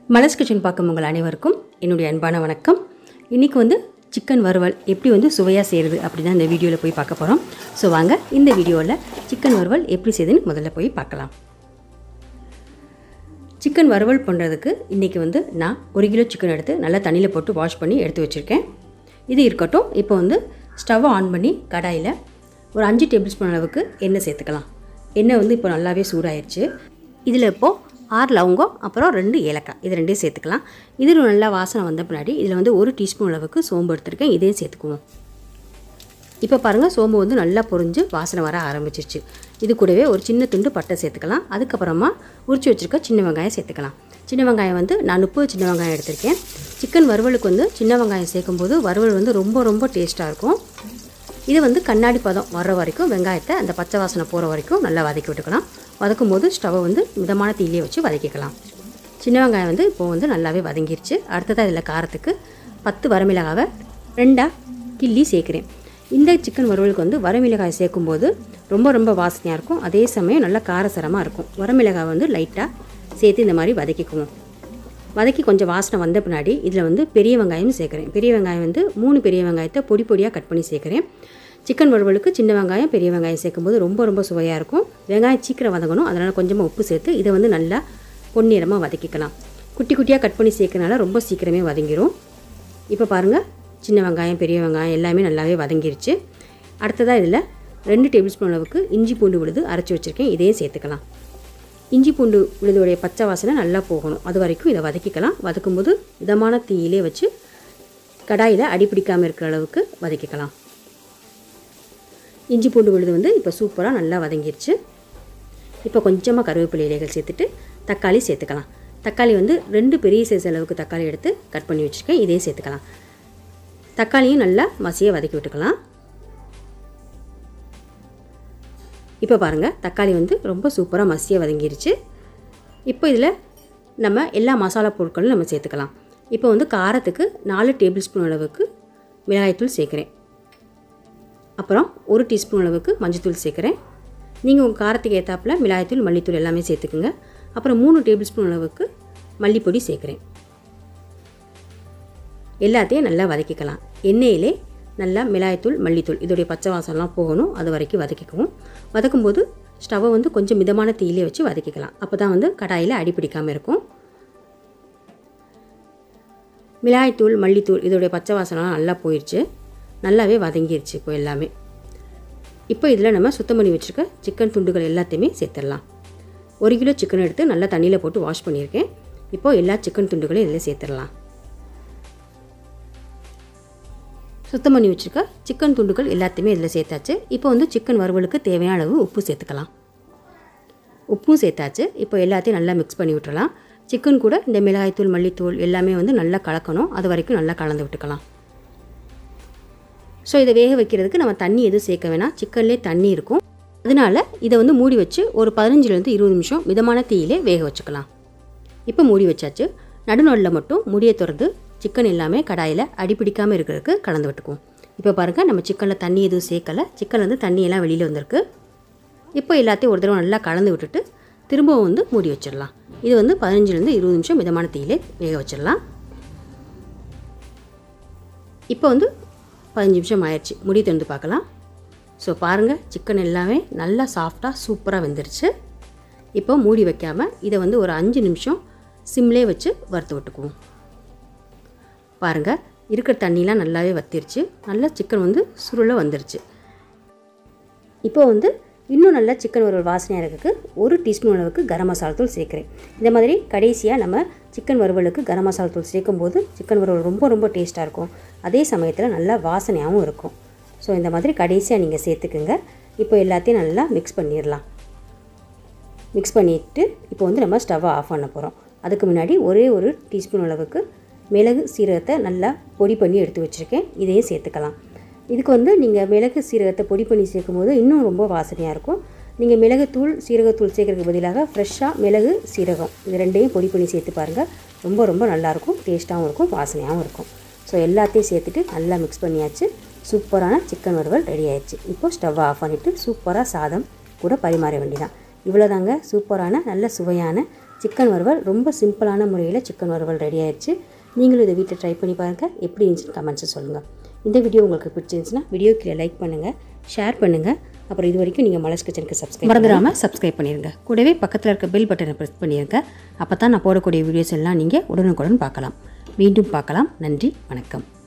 மலர்ஸ் kitchen பார்க்கும் உங்கள் அனைவருக்கும் என்னுடைய அன்பான வணக்கம் இன்றைக்கி வந்து சிக்கன் வறுவல் எப்படி வந்து சுவையாக செய்கிறது அப்படி தான் இந்த வீடியோவில் போய் பார்க்க போகிறோம் ஸோ வாங்க இந்த வீடியோவில் சிக்கன் வறுவல் எப்படி செய்யுதுன்னு முதல்ல போய் பார்க்கலாம் சிக்கன் வறுவல் பண்ணுறதுக்கு இன்றைக்கி வந்து நான் ஒரு கிலோ சிக்கன் எடுத்து நல்லா தண்ணியில் போட்டு வாஷ் பண்ணி எடுத்து வச்சுருக்கேன் இது இருக்கட்டும் இப்போ வந்து ஸ்டவ்வை ஆன் பண்ணி கடாயில் ஒரு அஞ்சு டேபிள் ஸ்பூன் அளவுக்கு எண்ணெய் சேர்த்துக்கலாம் எண்ணெய் வந்து இப்போ நல்லாவே சூடாயிருச்சு இதில் இப்போது ஆறு லவங்கம் அப்புறம் ரெண்டு ஏலக்காய் இது ரெண்டையும் சேர்த்துக்கலாம் இதில் நல்லா வாசனை வந்த பின்னாடி இதில் வந்து ஒரு டீஸ்பூன் அளவுக்கு சோம்பு எடுத்திருக்கேன் இதையும் சேர்த்துக்குவோம் இப்போ பாருங்கள் சோம்பு வந்து நல்லா பொரிஞ்சு வாசனை வர ஆரம்பிச்சிருச்சு இது கூடவே ஒரு சின்ன துண்டு பட்டை சேர்த்துக்கலாம் அதுக்கப்புறமா உரிச்சு வச்சுருக்க சின்ன வெங்காயம் சேர்த்துக்கலாம் சின்ன வெங்காயம் வந்து நான் முப்பது சின்ன வெங்காயம் எடுத்திருக்கேன் சிக்கன் வறுவலுக்கு வந்து சின்ன வெங்காயம் சேர்க்கும்போது வறுவல் வந்து ரொம்ப ரொம்ப டேஸ்ட்டாக இருக்கும் இது வந்து கண்ணாடி பதம் வர்ற வரைக்கும் வெங்காயத்தை அந்த பச்சை வாசனை போகிற வரைக்கும் நல்லா வதக்கி விட்டுக்கலாம் வதக்கும் போது ஸ்டவ்வை வந்து மிதமான தீயிலே வச்சு வதக்கிக்கலாம் சின்ன வெங்காயம் வந்து இப்போ வந்து நல்லாவே வதங்கிருச்சு அடுத்ததாக இதில் காரத்துக்கு பத்து வரமிளகாவை ரெண்டாக கிள்ளி சேர்க்குறேன் இந்த சிக்கன் வறுவலுக்கு வந்து வரமிளகாய் சேர்க்கும்போது ரொம்ப ரொம்ப வாசனையாக இருக்கும் அதே சமயம் நல்லா காரசரமாக இருக்கும் வரமிளகாய் வந்து லைட்டாக சேர்த்து இந்த மாதிரி வதக்கிக்குவோம் வதக்கி கொஞ்சம் வாசனை வந்த பின்னாடி இதில் வந்து பெரிய வெங்காயம் சேர்க்குறேன் பெரிய வெங்காயம் வந்து மூணு பெரிய வெங்காயத்தை பொடி பொடியாக கட் பண்ணி சேர்க்குறேன் சிக்கன் வறுவலுக்கு சின்ன வெங்காயம் பெரிய வெங்காயம் சேர்க்கும்போது ரொம்ப ரொம்ப சுவையாக இருக்கும் வெங்காயம் சீக்கிரம் வதங்கணும் அதனால் கொஞ்சமாக உப்பு சேர்த்து இதை வந்து நல்லா பொன்னிறமாக வதக்கிக்கலாம் குட்டி குட்டியாக கட் பண்ணி சேர்க்கறனால ரொம்ப சீக்கிரமே வதங்கிடும் இப்போ பாருங்கள் சின்ன வெங்காயம் பெரிய வெங்காயம் எல்லாமே நல்லாவே வதங்கிருச்சு அடுத்ததாக இதில் ரெண்டு டேபிள் ஸ்பூன் அளவுக்கு இஞ்சி பூண்டு விழுது அரைச்சி வச்சுருக்கேன் இதையும் சேர்த்துக்கலாம் இஞ்சி பூண்டு விழுதுடைய பச்சை வாசனை நல்லா போகணும் அது வரைக்கும் இதை வதக்கிக்கலாம் வதக்கும்போது மிதமான தீயிலே வச்சு கடாயில் அடிப்பிடிக்காமல் இருக்கிற அளவுக்கு வதக்கிக்கலாம் இஞ்சி பூண்டு விழுது வந்து இப்போ சூப்பராக நல்லா வதங்கிருச்சு இப்போ கொஞ்சமாக கருவேப்பிலை இலைகள் சேர்த்துட்டு தக்காளி சேர்த்துக்கலாம் தக்காளி வந்து ரெண்டு பெரிய சைஸ் அளவுக்கு தக்காளி எடுத்து கட் பண்ணி வச்சுருக்கேன் இதையும் சேர்த்துக்கலாம் தக்காளியும் நல்லா மசிய வதக்கி விட்டுக்கலாம் இப்போ பாருங்கள் தக்காளி வந்து ரொம்ப சூப்பராக மசிய வதங்கிருச்சு இப்போ இதில் நம்ம எல்லா மசாலா பொருட்களும் நம்ம சேர்த்துக்கலாம் இப்போ வந்து காரத்துக்கு நாலு டேபிள் ஸ்பூன் அளவுக்கு மிளகாய்த்தூள் சேர்க்குறேன் அப்புறம் ஒரு டீஸ்பூன் அளவுக்கு மஞ்சத்தூள் சேர்க்குறேன் நீங்கள் உங்கள் காரத்துக்கு ஏற்றாப்பில் மிளகாய்த்தூள் மல்லித்தூள் எல்லாமே சேர்த்துக்குங்க அப்புறம் மூணு டேபிள் ஸ்பூன் அளவுக்கு மல்லிப்பொடி சேர்க்குறேன் எல்லாத்தையும் நல்லா வதக்கிக்கலாம் எண்ணெயிலே நல்லா மிளகாய்த்தூள் மல்லித்தூள் இதோடைய பச்சை வாசம்லாம் போகணும் அது வரைக்கும் வதக்கிக்குவோம் வதக்கும்போது ஸ்டவ்வை வந்து கொஞ்சம் மிதமான தீயிலே வச்சு வதக்கிக்கலாம் அப்போ தான் வந்து கடாயில் அடிப்பிடிக்காமல் இருக்கும் மிளகாய்த்தூள் மல்லித்தூள் இதோடைய பச்சை வாசனம்லாம் நல்லா போயிடுச்சு நல்லாவே வதங்கிருச்சு இப்போ எல்லாமே இப்போ இதில் நம்ம சுத்தம் பண்ணி வச்சுருக்க சிக்கன் துண்டுகள் எல்லாத்தையுமே சேர்த்துடலாம் ஒரு கிலோ சிக்கன் எடுத்து நல்லா தண்ணியில் போட்டு வாஷ் பண்ணியிருக்கேன் இப்போது எல்லா சிக்கன் துண்டுகளையும் இதில் சேர்த்துடலாம் சுத்தம் பண்ணி வச்சுருக்க சிக்கன் துண்டுகள் எல்லாத்தையுமே இதில் சேர்த்தாச்சு இப்போ வந்து சிக்கன் வறுவலுக்கு தேவையான அளவு உப்பு சேர்த்துக்கலாம் உப்பும் சேர்த்தாச்சு இப்போ எல்லாத்தையும் நல்லா மிக்ஸ் பண்ணி விட்டுறலாம் சிக்கன் கூட இந்த மிளகாய்த்தூள் மல்லித்தூள் எல்லாமே வந்து நல்லா கலக்கணும் அது வரைக்கும் நல்லா கலந்து விட்டுக்கலாம் ஸோ இதை வேக வைக்கிறதுக்கு நம்ம தண்ணி எதுவும் சேர்க்க வேணாம் சிக்கன்லேயே தண்ணி இருக்கும் அதனால் இதை வந்து மூடி வச்சு ஒரு பதினஞ்சுலேருந்து இருபது நிமிஷம் மிதமான தீயிலே வேக வச்சுக்கலாம் இப்போ மூடி வச்சாச்சு நடுநொல்லில் மட்டும் முடியை திறந்து சிக்கன் எல்லாமே கடாயில் அடிப்பிடிக்காமல் இருக்கிறதுக்கு கலந்து விட்டுக்குவோம் இப்போ பாருங்கள் நம்ம சிக்கனில் தண்ணி எதுவும் சேர்க்கலை சிக்கன் வந்து தண்ணியெல்லாம் வெளியில் வந்திருக்கு இப்போ எல்லாத்தையும் ஒரு தடவை நல்லா கலந்து விட்டுட்டு திரும்பவும் வந்து மூடி வச்சிடலாம் இது வந்து பதினஞ்சுலேருந்து இருபது நிமிஷம் மிதமான தீயிலே வேக வச்சிடலாம் இப்போ வந்து பதினஞ்சு நிமிஷம் ஆயிடுச்சு முடி திறந்து பார்க்கலாம் ஸோ பாருங்கள் சிக்கன் எல்லாமே நல்லா சாஃப்டாக சூப்பராக வெந்துருச்சு இப்போ மூடி வைக்காமல் இதை வந்து ஒரு அஞ்சு நிமிஷம் சிம்லே வச்சு வறுத்து விட்டுக்குவோம் பாருங்கள் இருக்கிற தண்ணிலாம் நல்லாவே வத்திருச்சு நல்லா சிக்கன் வந்து சுருளை வந்துருச்சு இப்போ வந்து இன்னும் நல்லா சிக்கன் வறுவல் வாசனையாக இருக்கிறதுக்கு ஒரு டீஸ்பூன் அளவுக்கு கரம் மசாலா தூள் சேர்க்குறேன் இந்த மாதிரி கடைசியாக நம்ம சிக்கன் வறுவலுக்கு கரம் மசாலா தூள் சேர்க்கும்போது சிக்கன் வறுவல் ரொம்ப ரொம்ப டேஸ்ட்டாக இருக்கும் அதே சமயத்தில் நல்லா வாசனையாகவும் இருக்கும் ஸோ இந்த மாதிரி கடைசியாக நீங்கள் சேர்த்துக்குங்க இப்போ எல்லாத்தையும் நல்லா மிக்ஸ் பண்ணிடலாம் மிக்ஸ் பண்ணிவிட்டு இப்போ வந்து நம்ம ஸ்டவ்வை ஆஃப் பண்ண போகிறோம் அதுக்கு முன்னாடி ஒரே ஒரு டீஸ்பூன் அளவுக்கு மிளகு சீரகத்தை நல்லா பொடி பண்ணி எடுத்து வச்சுருக்கேன் இதையும் சேர்த்துக்கலாம் இதுக்கு வந்து நீங்கள் மிளகு சீரகத்தை பொடி பண்ணி சேர்க்கும்போது இன்னும் ரொம்ப வாசனையாக இருக்கும் நீங்கள் மிளகுத்தூள் சீரகத்தூள் சேர்க்கறதுக்கு பதிலாக ஃப்ரெஷ்ஷாக மிளகு சீரகம் இது ரெண்டையும் பொடி பண்ணி சேர்த்து பாருங்கள் ரொம்ப ரொம்ப நல்லாயிருக்கும் டேஸ்ட்டாகவும் இருக்கும் வாசனையாகவும் இருக்கும் ஸோ எல்லாத்தையும் சேர்த்துட்டு நல்லா மிக்ஸ் பண்ணியாச்சு சூப்பரான சிக்கன் வறுவல் ரெடி ஆயிடுச்சு இப்போ ஸ்டவ்வை ஆஃப் பண்ணிவிட்டு சூப்பராக சாதம் கூட பரிமாற வேண்டியதான் இவ்வளோதாங்க சூப்பரான நல்ல சுவையான சிக்கன் வறுவல் ரொம்ப சிம்பிளான முறையில் சிக்கன் வறுவல் ரெடி ஆயிடுச்சு நீங்களும் இதை வீட்டில் ட்ரை பண்ணி பாருங்கள் எப்படி இருந்துச்சுன்னு கமெண்ட்ஸை சொல்லுங்கள் இந்த வீடியோ உங்களுக்கு பிடிச்சிருந்துச்சுன்னா வீடியோ கீழே லைக் பண்ணுங்கள் ஷேர் பண்ணுங்கள் அப்புறம் இது வரைக்கும் நீங்கள் மலஸ் கிச்சனுக்கு சப்ஸ்கிரைப் மறந்துடாமல் சப்ஸ்கிரைப் பண்ணிடுங்க கூடவே பக்கத்தில் இருக்க பெல் பட்டனை ப்ரெஸ் பண்ணிடுங்க அப்போ தான் நான் போடக்கூடிய வீடியோஸ் எல்லாம் நீங்கள் உடனுக்குடன் பார்க்கலாம் மீண்டும் பார்க்கலாம் நன்றி வணக்கம்